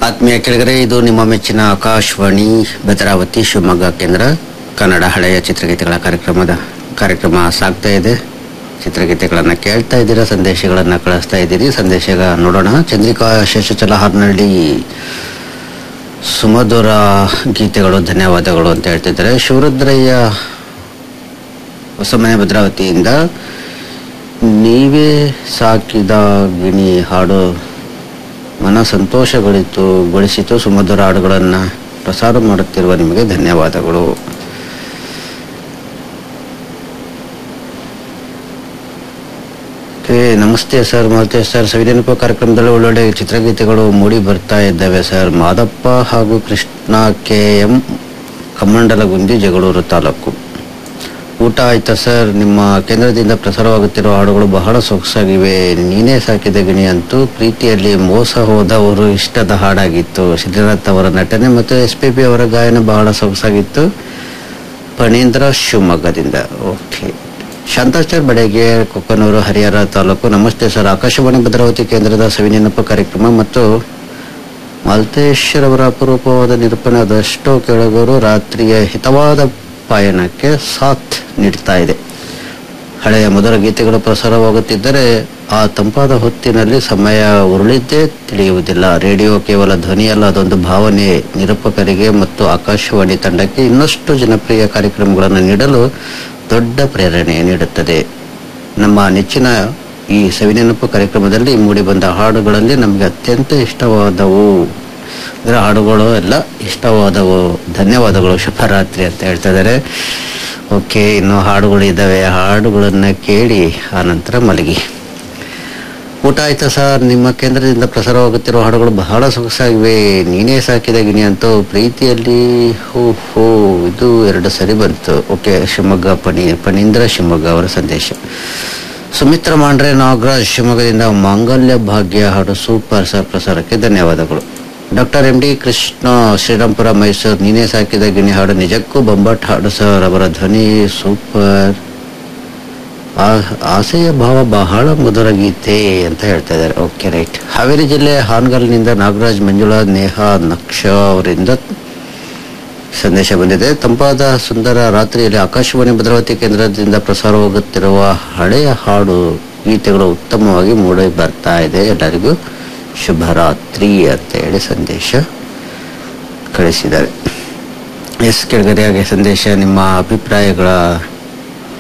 ಆತ್ಮೀಯ ಕೆಳಗರೆ ಇದು ನಿಮ್ಮ ಮೆಚ್ಚಿನ ಆಕಾಶವಾಣಿ ಭದ್ರಾವತಿ ಶಿವಮೊಗ್ಗ ಕೇಂದ್ರ ಕನ್ನಡ ಹಳೆಯ ಚಿತ್ರಗೀತೆಗಳ ಕಾರ್ಯಕ್ರಮದ ಕಾರ್ಯಕ್ರಮ ಸಾಗ್ತಾ ಇದೆ ಚಿತ್ರಗೀತೆಗಳನ್ನು ಕೇಳ್ತಾ ಇದ್ದೀರಾ ಸಂದೇಶಗಳನ್ನು ಕಳಿಸ್ತಾ ಇದ್ದೀರಿ ಸಂದೇಶ ನೋಡೋಣ ಚಂದ್ರಿಕಾ ಶೇಷಚಲ ಹಾರ್ನಹಳ್ಳಿ ಸುಮಧುರ ಗೀತೆಗಳು ಧನ್ಯವಾದಗಳು ಅಂತ ಹೇಳ್ತಿದ್ದಾರೆ ಶಿವರುದ್ರಯ್ಯ ಹೊಸಮನೆ ಭದ್ರಾವತಿಯಿಂದ ನೀವೇ ಸಾಕಿದ ಗಿಣಿ ಹಾಡು ಮನ ಸಂತೋಷಗಳಿತು ಗೊಳಿಸಿತು ಸುಮಧುರ ಹಾಡುಗಳನ್ನು ಪ್ರಸಾರ ಮಾಡುತ್ತಿರುವ ನಿಮಗೆ ಧನ್ಯವಾದಗಳು ಓಕೆ ನಮಸ್ತೆ ಸರ್ ಮಾತೆ ಸರ್ ಸವಿನೆನಪ ಕಾರ್ಯಕ್ರಮದಲ್ಲಿ ಒಳ್ಳೊಳ್ಳೆ ಚಿತ್ರಗೀತೆಗಳು ಮೂಡಿ ಬರ್ತಾ ಇದ್ದಾವೆ ಸರ್ ಮಾದಪ್ಪ ಹಾಗೂ ಕೃಷ್ಣ ಕೆ ಎಂ ಕಮ್ಮಂಡಲಗುಂದಿ ಜಗಳೂರು ತಾಲೂಕು ಊಟ ಆಯ್ತಾ ಸರ್ ನಿಮ್ಮ ಕೇಂದ್ರದಿಂದ ಪ್ರಸಾರವಾಗುತ್ತಿರುವ ಹಾಡುಗಳು ಬಹಳ ಸೊಗಸಾಗಿವೆ ನೀನೇ ಸಾಕಿದ ಗಿಣಿ ಅಂತೂ ಪ್ರೀತಿಯಲ್ಲಿ ಮೋಸ ಹೋದವರು ಇಷ್ಟದ ಹಾಡಾಗಿತ್ತು ಶ್ರೀನಾಥ್ ಅವರ ನಟನೆ ಮತ್ತು ಎಸ್ ಪಿ ಬಿ ಅವರ ಗಾಯನ ಬಹಳ ಸೊಗಸಾಗಿತ್ತು ಫಣೀಂದ್ರ ಶಿವಮೊಗ್ಗದಿಂದ ಓಕೆ ಶಾಂತಾಚಾರ್ ಬಡೆಗೆ ಕೊಕ್ಕನೂರು ಹರಿಹರ ತಾಲೂಕು ನಮಸ್ತೆ ಸರ್ ಆಕಾಶವಾಣಿ ಭದ್ರಾವತಿ ಕೇಂದ್ರದ ಸವಿನೆನಪ ಕಾರ್ಯಕ್ರಮ ಮತ್ತು ಮಾಲ್ತೇಶ್ವರವರ ಅಪರೂಪವಾದ ನಿರೂಪಣೆ ಅದೆಷ್ಟೋ ಕೆಳಗರು ರಾತ್ರಿಯ ಹಿತವಾದ ಪಯಣಕ್ಕೆ ಸಾಥ್ ನೀಡ್ತಾ ಇದೆ ಹಳೆಯ ಮಧುರ ಗೀತೆಗಳು ಪ್ರಸಾರವಾಗುತ್ತಿದ್ದರೆ ಆ ತಂಪಾದ ಹೊತ್ತಿನಲ್ಲಿ ಸಮಯ ಉರುಳಿದ್ದೇ ತಿಳಿಯುವುದಿಲ್ಲ ರೇಡಿಯೋ ಕೇವಲ ಧ್ವನಿಯಲ್ಲ ಅದೊಂದು ಭಾವನೆ ನಿರೂಪಕರಿಗೆ ಮತ್ತು ಆಕಾಶವಾಣಿ ತಂಡಕ್ಕೆ ಇನ್ನಷ್ಟು ಜನಪ್ರಿಯ ಕಾರ್ಯಕ್ರಮಗಳನ್ನು ನೀಡಲು ದೊಡ್ಡ ಪ್ರೇರಣೆ ನೀಡುತ್ತದೆ ನಮ್ಮ ನೆಚ್ಚಿನ ಈ ಸವಿನೆನಪು ಕಾರ್ಯಕ್ರಮದಲ್ಲಿ ಮೂಡಿಬಂದ ಹಾಡುಗಳಲ್ಲಿ ನಮಗೆ ಅತ್ಯಂತ ಇಷ್ಟವಾದವು ಇದರ ಹಾಡುಗಳು ಎಲ್ಲ ಇಷ್ಟವಾದವು ಧನ್ಯವಾದಗಳು ಶುಭರಾತ್ರಿ ಅಂತ ಹೇಳ್ತಾ ಇದ್ದಾರೆ ಓಕೆ ಇನ್ನು ಹಾಡುಗಳು ಇದ್ದಾವೆ ಹಾಡುಗಳನ್ನು ಕೇಳಿ ಆ ನಂತರ ಮಲಗಿ ಊಟ ಆಯ್ತಾ ಸರ್ ನಿಮ್ಮ ಕೇಂದ್ರದಿಂದ ಪ್ರಸಾರವಾಗುತ್ತಿರುವ ಹಾಡುಗಳು ಬಹಳ ಸೊಗಸಾಗಿವೆ ನೀನೇ ಸಾಕಿದ ಗಿಣಿ ಅಂತೂ ಪ್ರೀತಿಯಲ್ಲಿ ಹೋ ಹೋ ಇದು ಎರಡು ಸರಿ ಬಂತು ಓಕೆ ಶಿವಮೊಗ್ಗ ಪಣಿ ಪಣೀಂದ್ರ ಶಿವಮೊಗ್ಗ ಅವರ ಸಂದೇಶ ಸುಮಿತ್ರ ಮಾಂಡ್ರೆ ನಾಗರಾಜ್ ಶಿವಮೊಗ್ಗದಿಂದ ಮಾಂಗಲ್ಯ ಭಾಗ್ಯ ಹಾಡು ಸೂಪರ್ ಸರ್ ಪ್ರಸಾರಕ್ಕೆ ಧನ್ಯವಾದಗಳು doctor M D Krishna Shrirampura Mysuru ನೀನೇ ಸಾಕಿದ ಗಿಣಿ ಹಾಡು ನಿಜಕ್ಕೂ ಬೊಂಬಾಟ್ ಹಾಡು ಸರ್ ಅವರ ಧ್ವನಿ ಸೂಪರ್ ಆ- ಆಸೆಯ ಭಾವ ಬಹಳ ಮಧುರ ಗೀತೆ ಅಂತ ಹೇಳ್ತಾ ಇದ್ದಾರೆ ಓಕೆ ರೈಟ್ ಹಾವೇರಿ ಜಿಲ್ಲೆ ಹಾನಗಲ್ನಿಂದ ನಾಗರಾಜ್ ಮಂಜುಳಾ ನೇಹಾ ನಕ್ಷ ಅವರಿಂದ ಸಂದೇಶ ಬಂದಿದೆ ತಂಪಾದ ಸುಂದರ ರಾತ್ರಿಯಲ್ಲಿ ಆಕಾಶವಾಣಿ ಭದ್ರಾವತಿ ಕೇಂದ್ರದಿಂದ ಪ್ರಸಾರವಾಗುತ್ತಿರುವ ಹಳೆಯ ಹಾಡು ಗೀತೆಗಳು ಉತ್ತಮವಾಗಿ ಮೂಡಿ ಬರ್ತಾ ಇದೆ ಎಲ್ಲರಿಗೂ ಶುಭರಾತ್ರಿ ಅಂತ ಹೇಳಿ ಸಂದೇಶ ಕಳಿಸಿದ್ದಾರೆ ಎಸ್ ಕೆಳಗಡೆಯಾಗಿ ಸಂದೇಶ ನಿಮ್ಮ ಅಭಿಪ್ರಾಯಗಳ